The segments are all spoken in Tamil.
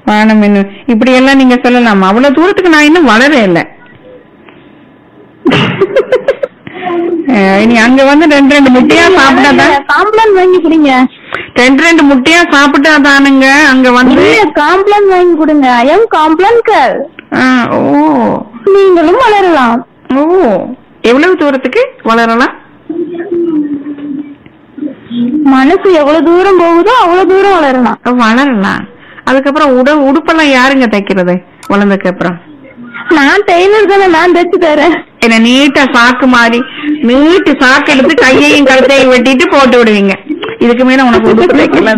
வானம் என்ன இப்படி எல்லாம் நீங்க சொல்லலாம் அவ்வளவு தூரத்துக்கு நான் இன்னும் வளர இல்ல அஹ் இனி அங்க வந்து ரெண்டு ரெண்டு முட்டையா சாப்பிட்டாதான் காம்ப்ளான் வாங்கி கொடுங்க ரெண்டு ரெண்டு முட்டையா சாப்பிட்டா தானுங்க அங்க வந்து இல்ல காம்ப்ளான் வாங்கி கொடுங்க ஐ எம் காம்ப்ளான் கேர்ள் ஆ, ஓ நீங்களும் வளரலாம் ஓ எவ்வளவு தூரத்துக்கு வளரலாம் மனசு எவ்வளவு தூரம் போகுதோ அவ்வளவு தூரம் வளரலாம் வளரலாம் அதுக்கப்புறம் உட உடுப்பெல்லாம் யாருங்க தைக்கிறது வளர்ந்ததுக்கு அப்புறம் நான் டெய்லர் தானே நான் தைச்சு தரேன் என்ன நீட்டா சாக்கு மாதிரி நீட்டு சாக்கு எடுத்து கையையும் கழுத்தையும் வெட்டிட்டு போட்டு விடுவீங்க இதுக்கு மேல உனக்கு உடுப்பு தைக்கல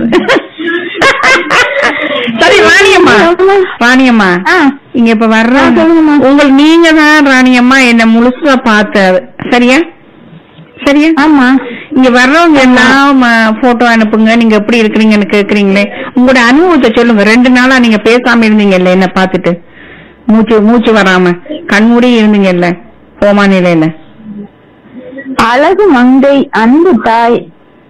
சரி ராணியம்மா ராணியம்மா ஆ இங்க இப்ப வர்ற ஆ, சொல்லுங்கம்மா. உங்கள் நீங்க தான் ராணியம்மா என்ன முழுசா பார்த்தது சரியா சரியா ஆமா இங்க வர்றவங்க எல்லாம் போட்டோ அனுப்புங்க நீங்க எப்படி இருக்கிறீங்கன்னு கேக்குறீங்களே உங்களோட அனுபவத்தை சொல்லுங்க ரெண்டு நாளா நீங்க பேசாம இருந்தீங்கல்ல என்ன பார்த்துட்டு மூச்சு மூச்சு வராம கண்மூடி இருந்தீங்கல்ல கோமா நிலையில அழகு மங்கை அன்பு தாய்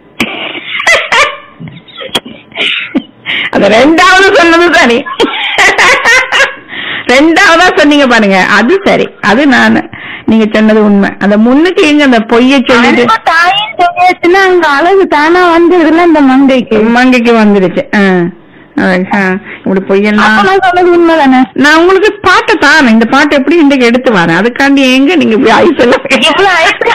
அது ரெண்டாவது சொன்னது சரி ரெண்டாவதா சொன்னீங்க பாருங்க அது சரி அது நான் நீங்க சொன்னது உண்மை அந்த முன்னுக்கு எங்க அந்த பொய்ய சொல்லிட்டு அன்பு தாயின்னு சொல்லியாச்சுன்னா அங்க அழகு தானா வந்துடுதுல இந்த மங்கைக்கு மங்கைக்கு வந்துருச்சு ஆ. அது, ஆ, இப்படி பொய்யெல்லாம் அப்ப நான் சொன்னது உண்மைதானே நான் உங்களுக்கு பாட்டை தான் இந்த பாட்டு எப்படி இன்றைக்கு எடுத்து வரேன் அதுக்காண்டி எங்க நீங்க இப்படி ஐஸ் இவ்வளவு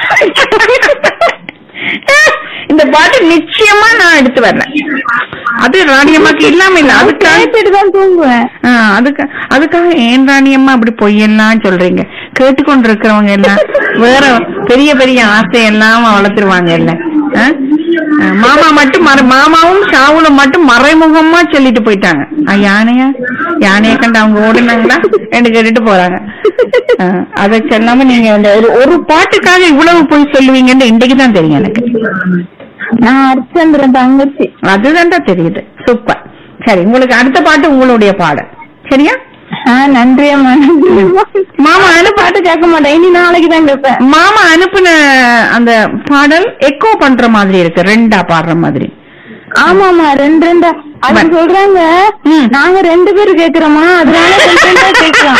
இந்த பாட்டு நிச்சயமா நான் எடுத்து வரேன் அது ராணியம்மாக்கு இல்லாம இல்ல அதுக்காக கேட்டுட்டு தான் தூங்குவேன் ஆ, அதுக்கு அதுக்காக ஏன் ராணியம்மா அப்படி பொய்யெல்லாம் சொல்றீங்க கேட்டுக்கொண்டிருக்கிறவங்க எல்லாம் வேற பெரிய பெரிய ஆசையெல்லாம் வளர்த்துருவாங்க இல்ல ஆ? ஆ, மாமா மட்டும் மற- மாமாவும் ஷாவுலும் மட்டும் மறைமுகமா சொல்லிட்டு போயிட்டாங்க ஆ, யானையா யானையை கண்டு அவங்க ஓடுனாங்களா என்று கேட்டுட்டு போறாங்க ஆ, அதை சொல்லாம நீங்க அந்த ஒரு ஒரு பாட்டுக்காக இவ்வளவு போய் சொல்லுவீங்கன்னு இன்றைக்கு தான் தெரியும் எனக்கு நான் அரிச்சந்திரன் தங்கச்சி அதுதான்டா தெரியுது சூப்பர் சரி உங்களுக்கு அடுத்த பாட்டு உங்களுடைய பாடல் சரியா ஆ நன்றி அம்மா நன்றி அம்மா. மாமா அந்த அனுப்ப பாட்டு கேட்க மாட்டேன் இனி நாளைக்கு தான் கேட்பேன் மாமா அனுப்புன அந்த பாடல் எக்கோ பண்ற மாதிரி இருக்கு ரெண்டா பாடுற மாதிரி ஆமா ஆமா ரெண்டு ரெண்டா அது பட்- சொல்றாங்க ம். நாங்க ரெண்டு பேரும் கேக்குறோமா அதனால ரெண்டு ரெண்டா கேக்குறோம்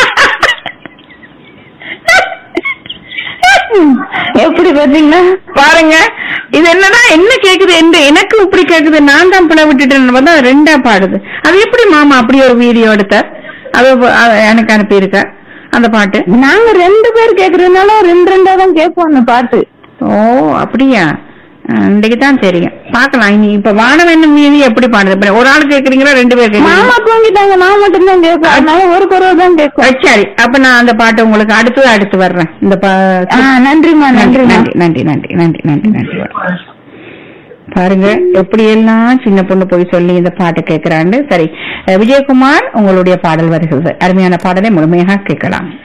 எப்படி பாத்தீங்களா பாருங்க இது என்னன்னா என்ன கேக்குது எந்த எனக்கு இப்படி கேக்குது நான் தான் பிள்ளை விட்டுட்டேன்னு பார்த்தா அது ரெண்டா பாடுது அது எப்படி மாமா அப்படி ஒரு வீடியோ எடுத்த அது அது எனக்கு அனுப்பியிருக்க அந்த பாட்டு நாங்க ரெண்டு பேர் கேக்குறதுனால ரெண்டு ரெண்டா தான் கேட்போம் அந்த பாட்டு ஓ அப்படியா அஹ், இன்னைக்கு தான் தெரியும் பார்க்கலாம் இனி இப்ப வானவென்னும் மீதி எப்படி பாடுது இப்ப ஒரு ஆள் கேக்குறீங்களா ரெண்டு பேர் மாமா கேக்குறீங்களா தூங்கிட்டாங்க நான் மட்டும் தான் கேட்பேன் அதனால ஒரு குறவு தான் கேட்கும் அஹ், சரி அப்ப நான் அந்த பாட்டு உங்களுக்கு அடுத்தது அடுத்து வர்றேன் இந்த பா- ஆ நன்றிம்மா நன்றி நன்றிம்மா நன்றி நன்றி நன்றி நன்றி நன்றி நன்றி பாருங்க எப்படி எல்லாம் சின்ன பொண்ணு போய் சொல்லி இந்த பாட்டு கேட்கிறான்னு சரி அஹ், விஜயகுமார் உங்களுடைய பாடல் வருகிறது அருமையான பாடலை முழுமையாக கேட்கலாம்